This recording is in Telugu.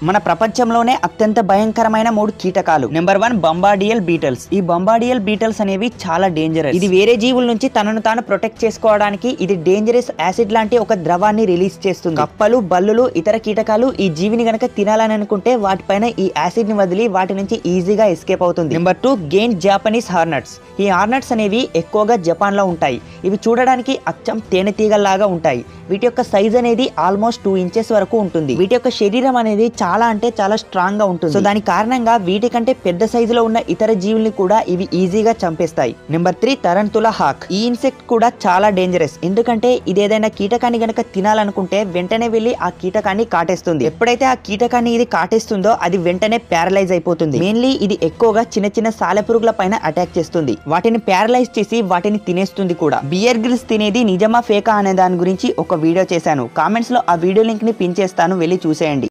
మన ప్రపంచంలోనే అత్యంత భయంకరమైన మూడు కీటకాలు నెంబర్ వన్ బంబాడియల్ బీటల్స్ ఈ బంబాడియల్ బీటల్స్ అనేవి చాలా డేంజరస్ ఇది వేరే జీవుల నుంచి తనను తాను ప్రొటెక్ట్ చేసుకోవడానికి ఇది డేంజరస్ యాసిడ్ లాంటి ఒక ద్రవాన్ని రిలీజ్ చేస్తుంది కప్పలు బల్లులు ఇతర కీటకాలు ఈ జీవిని గనక తినాలని అనుకుంటే వాటిపైన ఈ యాసిడ్ ని వదిలి వాటి నుంచి ఈజీగా ఎస్కేప్ అవుతుంది నెంబర్ టూ గెయిన్ జాపనీస్ హార్నట్స్ ఈ హార్నట్స్ అనేవి ఎక్కువగా జపాన్ లో ఉంటాయి ఇవి చూడడానికి అచ్చం తేనెతీగల్లాగా ఉంటాయి వీటి యొక్క సైజ్ అనేది ఆల్మోస్ట్ టూ ఇంచెస్ వరకు ఉంటుంది వీటి యొక్క శరీరం అనేది చాలా అంటే చాలా స్ట్రాంగ్ గా ఉంటుంది సో దాని కారణంగా వీటి కంటే పెద్ద సైజులో ఉన్న ఇతర జీవుల్ని కూడా ఇవి ఈజీగా చంపేస్తాయి నెంబర్ త్రీ తరంతుల హాక్ ఈ ఇన్సెక్ట్ కూడా చాలా డేంజరస్ ఎందుకంటే ఇది ఏదైనా కీటకాన్ని గనక తినాలనుకుంటే వెంటనే వెళ్ళి ఆ కీటకాన్ని కాటేస్తుంది ఎప్పుడైతే ఆ కీటకాన్ని ఇది కాటేస్తుందో అది వెంటనే ప్యారలైజ్ అయిపోతుంది మెయిన్లీ ఇది ఎక్కువగా చిన్న చిన్న సాలెపురుగుల పైన అటాక్ చేస్తుంది వాటిని ప్యారలైజ్ చేసి వాటిని తినేస్తుంది కూడా బియర్ గ్రిల్స్ తినేది నిజమా ఫేకా అనే దాని గురించి ఒక వీడియో చేశాను కామెంట్స్ లో ఆ వీడియో లింక్ ని పిన్ చేస్తాను వెళ్ళి చూసేయండి